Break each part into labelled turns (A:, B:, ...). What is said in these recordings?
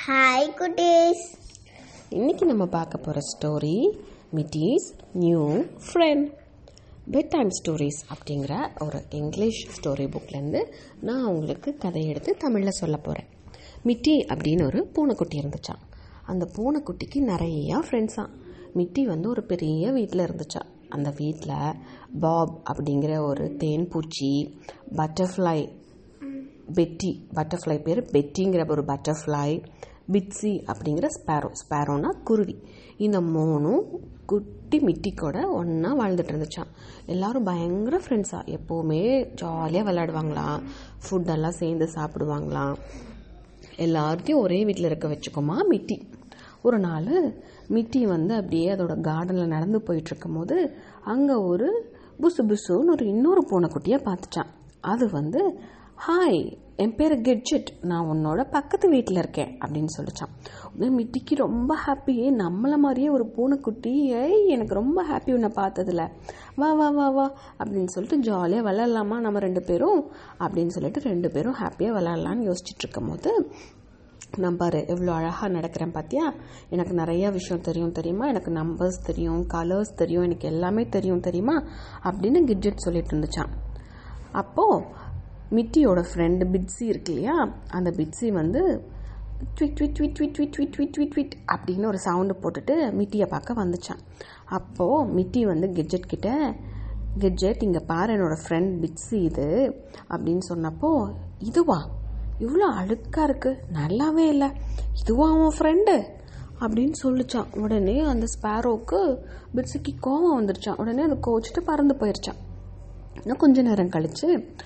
A: hi குட்டீஸ்
B: இன்னைக்கு நம்ம பார்க்க போகிற story Mitty's new friend bed time stories அப்படிங்கிற ஒரு இங்கிலீஷ் ஸ்டோரி புக்லேருந்து நான் உங்களுக்கு கதை எடுத்து தமிழில் சொல்ல போகிறேன் மிட்டி அப்படின்னு ஒரு பூனைக்குட்டி இருந்துச்சான் அந்த பூனைக்குட்டிக்கு நிறையா ஃப்ரெண்ட்ஸான் மிட்டி வந்து ஒரு பெரிய வீட்டில் இருந்துச்சா அந்த வீட்டில் பாப் அப்படிங்கிற ஒரு தேன்பூச்சி பட்டர்ஃப்ளை பெட்டி பட்டர்ஃப்ளை பேர் பெட்டிங்கிற ஒரு பட்டர்ஃப்ளை பிட்ஸி அப்படிங்கிற ஸ்பேரோ ஸ்பேரோனா குருவி இந்த மூணும் குட்டி மிட்டி கூட ஒன்றா வாழ்ந்துட்டு இருந்துச்சான் எல்லாரும் பயங்கர ஃப்ரெண்ட்ஸாக எப்போவுமே ஜாலியாக விளையாடுவாங்களாம் ஃபுட்டெல்லாம் சேர்ந்து சாப்பிடுவாங்களாம் எல்லார்த்தையும் ஒரே வீட்டில் இருக்க வச்சுக்கோமா மிட்டி ஒரு நாள் மிட்டி வந்து அப்படியே அதோட கார்டனில் நடந்து போயிட்டு இருக்கும்போது அங்கே ஒரு புசு புசுன்னு ஒரு இன்னொரு பூனைக்குட்டியை பார்த்துச்சான் அது வந்து ஹாய் என் பேர் கெட்ஜெட் நான் உன்னோட பக்கத்து வீட்டில் இருக்கேன் அப்படின்னு சொல்லிச்சான் உடனே மிட்டிக்கு ரொம்ப ஹாப்பி நம்மளை மாதிரியே ஒரு பூனைக்குட்டி ஏய் எனக்கு ரொம்ப ஹாப்பி உன்னை பார்த்ததுல வா வா வா வா அப்படின்னு சொல்லிட்டு ஜாலியாக விளையாடலாமா நம்ம ரெண்டு பேரும் அப்படின்னு சொல்லிட்டு ரெண்டு பேரும் ஹாப்பியாக விளையாடலான்னு யோசிச்சுட்டு இருக்கும் போது நான் பாரு எவ்வளோ அழகாக நடக்கிறேன் பார்த்தியா எனக்கு நிறையா விஷயம் தெரியும் தெரியுமா எனக்கு நம்பர்ஸ் தெரியும் கலர்ஸ் தெரியும் எனக்கு எல்லாமே தெரியும் தெரியுமா அப்படின்னு கிட்ஜெட் சொல்லிட்டு இருந்துச்சான் அப்போது மிட்டியோட ஃப்ரெண்டு பிட்ஸி இருக்கு இல்லையா அந்த பிட்ஸி வந்து tweet tweet tweet tweet tweet tweet tweet tweet tweet அப்படின்னு ஒரு சவுண்டு போட்டுட்டு மிட்டியை பார்க்க வந்துச்சான் அப்போது மிட்டி வந்து கெட்ஜெட் கிட்ட கெட்ஜெட் இங்கே பாரு என்னோட ஃப்ரெண்ட் பிட்ஸி இது அப்படின்னு சொன்னப்போ இதுவா இவ்வளோ அழுக்காக இருக்குது நல்லாவே இல்லை இதுவா அவன் ஃப்ரெண்டு அப்படின்னு சொல்லிச்சான் உடனே அந்த ஸ்பேரோவுக்கு பிட்ஸிக்கு கோவம் வந்துருச்சான் உடனே அது கோச்சிட்டு பறந்து போயிருச்சான் இன்னும் கொஞ்ச நேரம் கழித்து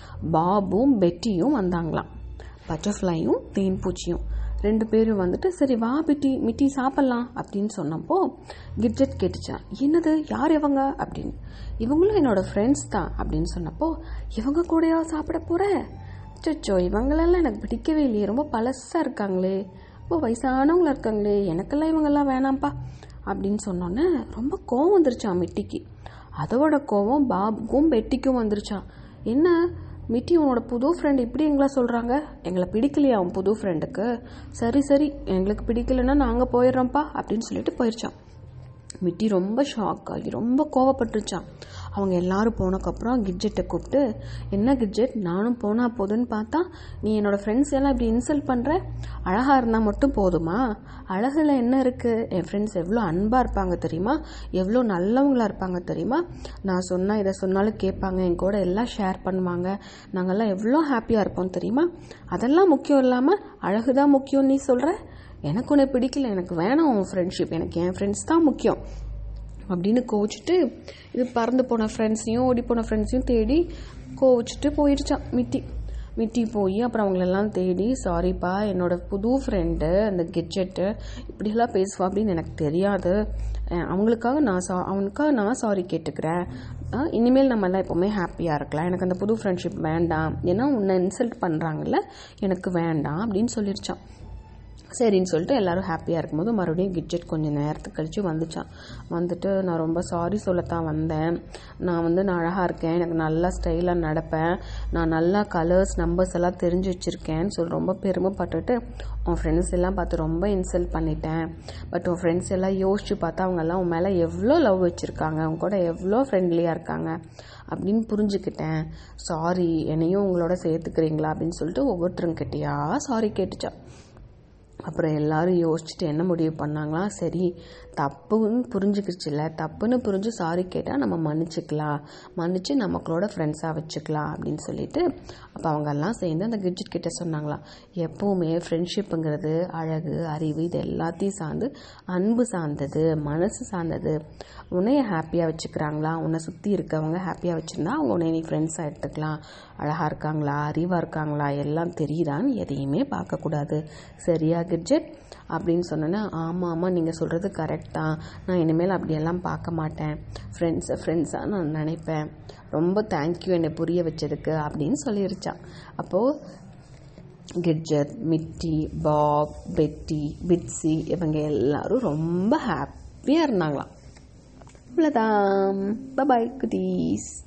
B: பாபும் பெட்டியும் வந்தாங்களாம் பட்டர்ஃப்ளையும் தேன்பூச்சியும் ரெண்டு பேரும் வந்துட்டு சரி வா பிட்டி மிட்டி சாப்பிட்லாம் அப்படின்னு சொன்னப்போ கிட்ஜெட் கேட்டுச்சான் என்னது யார் இவங்க அப்படின்னு இவங்களும் என்னோட ஃப்ரெண்ட்ஸ் தான் அப்படின்னு சொன்னப்போ இவங்க கூடயா சாப்பிட போகிற சச்சோ இவங்களெல்லாம் எனக்கு பிடிக்கவே இல்லையே ரொம்ப பழசாக இருக்காங்களே ரொம்ப வயசானவங்களா இருக்காங்களே எனக்கெல்லாம் இவங்கெல்லாம் வேணாம்ப்பா அப்படின்னு சொன்னோன்னே ரொம்ப கோவம் வந்துருச்சான் மிட்டிக்கு அதோட கோவம் பாபுக்கும் பெட்டிக்கும் வந்துருச்சான் என்ன மிட்டி உன்னோட புது ஃப்ரெண்ட் இப்படி எங்களை சொல்கிறாங்க எங்களை பிடிக்கலையா அவன் புது ஃப்ரெண்டுக்கு சரி சரி எங்களுக்கு பிடிக்கலன்னா நாங்கள் போயிடுறோம்ப்பா அப்படின்னு சொல்லிட்டு போயிடுச்சான் மிட்டி ரொம்ப ஷாக் ஆகி ரொம்ப கோவப்பட்டுருச்சான் அவங்க எல்லாரும் போனக்கப்புறம் கிட்ஜெட்டை கூப்பிட்டு என்ன கிட்ஜெட் நானும் போனால் போதுன்னு பார்த்தா நீ என்னோடய ஃப்ரெண்ட்ஸ் எல்லாம் இப்படி இன்சல்ட் பண்ணுற அழகாக இருந்தால் மட்டும் போதுமா அழகில் என்ன இருக்குது என் ஃப்ரெண்ட்ஸ் எவ்வளோ அன்பாக இருப்பாங்க தெரியுமா எவ்வளோ நல்லவங்களாக இருப்பாங்க தெரியுமா நான் சொன்னால் இதை சொன்னாலும் கேட்பாங்க என் கூட எல்லாம் ஷேர் பண்ணுவாங்க நாங்கள்லாம் எவ்வளோ ஹாப்பியாக இருப்போம் தெரியுமா அதெல்லாம் முக்கியம் இல்லாமல் அழகு தான் முக்கியம் நீ சொல்கிற எனக்கு உன்னை பிடிக்கல எனக்கு வேணாம் உன் ஃப்ரெண்ட்ஷிப் எனக்கு என் ஃப்ரெண்ட்ஸ் தான் முக்கியம் அப்படின்னு கோவிச்சிட்டு இது பறந்து போன ஃப்ரெண்ட்ஸையும் ஓடி போன ஃப்ரெண்ட்ஸையும் தேடி கோவிச்சிட்டு போயிடுச்சான் மிட்டி மிட்டி போய் அப்புறம் அவங்களெல்லாம் தேடி சாரிப்பா என்னோட புது ஃப்ரெண்டு அந்த கெட்ஜெட்டு இப்படியெல்லாம் பேசுவா அப்படின்னு எனக்கு தெரியாது அவங்களுக்காக நான் சா அவனுக்காக நான் சாரி கேட்டுக்கிறேன் இனிமேல் நம்மலாம் எப்போவுமே ஹாப்பியாக இருக்கலாம் எனக்கு அந்த புது ஃப்ரெண்ட்ஷிப் வேண்டாம் ஏன்னா உன்னை இன்சல்ட் பண்ணுறாங்கல்ல எனக்கு வேண்டாம் அப்படின்னு சொல்லிருச்சான் சரின்னு சொல்லிட்டு எல்லாரும் ஹாப்பியாக இருக்கும்போது மறுபடியும் கிட்ஜெட் கொஞ்சம் நேரத்துக்கு கழித்து வந்துச்சான் வந்துட்டு நான் ரொம்ப சாரி சொல்லத்தான் வந்தேன் நான் வந்து நான் அழகாக இருக்கேன் எனக்கு நல்லா ஸ்டைலாக நடப்பேன் நான் நல்லா கலர்ஸ் நம்பர்ஸ் எல்லாம் தெரிஞ்சு வச்சுருக்கேன்னு சொல்லி ரொம்ப பெருமைப்பட்டுட்டு உன் ஃப்ரெண்ட்ஸ் எல்லாம் பார்த்து ரொம்ப இன்சல்ட் பண்ணிட்டேன் பட் உன் ஃப்ரெண்ட்ஸ் எல்லாம் யோசிச்சு பார்த்தா அவங்கெல்லாம் உன் மேலே எவ்வளோ லவ் வச்சுருக்காங்க அவங்க கூட எவ்வளோ ஃப்ரெண்ட்லியாக இருக்காங்க அப்படின்னு புரிஞ்சுக்கிட்டேன் சாரி என்னையும் உங்களோட சேர்த்துக்கிறீங்களா அப்படின்னு சொல்லிட்டு ஒவ்வொருத்தருங்கிட்டயா சாரி கேட்டுச்சான் அப்புறம் எல்லாரும் யோசிச்சுட்டு என்ன முடிவு பண்ணாங்களா சரி தப்புன்னு புரிஞ்சுக்கிச்சுல தப்புன்னு புரிஞ்சு சாரி கேட்டால் நம்ம மன்னிச்சுக்கலாம் மன்னிச்சு நமக்களோட ஃப்ரெண்ட்ஸாக வச்சுக்கலாம் அப்படின்னு சொல்லிட்டு அப்போ அவங்கெல்லாம் சேர்ந்து அந்த கிட்ஜெட் கிட்ட சொன்னாங்களாம் எப்போவுமே ஃப்ரெண்ட்ஷிப்புங்கிறது அழகு அறிவு இது எல்லாத்தையும் சார்ந்து அன்பு சார்ந்தது மனசு சார்ந்தது உன்னைய ஹாப்பியாக வச்சுக்கிறாங்களா உன்னை சுற்றி இருக்கவங்க ஹாப்பியாக வச்சுருந்தா அவங்க உன்னை நீ ஃப்ரெண்ட்ஸாக எடுத்துக்கலாம் அழகாக இருக்காங்களா அறிவாக இருக்காங்களா எல்லாம் தெரியுதான்னு எதையுமே பார்க்கக்கூடாது சரியா கிட்ஜெட் அப்படின்னு சொன்னோன்னே ஆமாம் ஆமாம் நீங்கள் சொல்கிறது கரெக்ட் தான் நான் இனிமேல் அப்படியெல்லாம் பார்க்க மாட்டேன் ஃப்ரெண்ட்ஸை ஃப்ரெண்ட்ஸாக நான் நினைப்பேன் ரொம்ப தேங்க்யூ என்னை புரிய வச்சதுக்கு அப்படின்னு சொல்லிருச்சான் அப்போது கிட்ஜெட் மிட்டி பாப் பெட்டி பிட்ஸி இவங்க எல்லாரும் ரொம்ப ஹாப்பியாக இருந்தாங்களாம் அவ்வளோதான் பபாய் குட்டீஸ்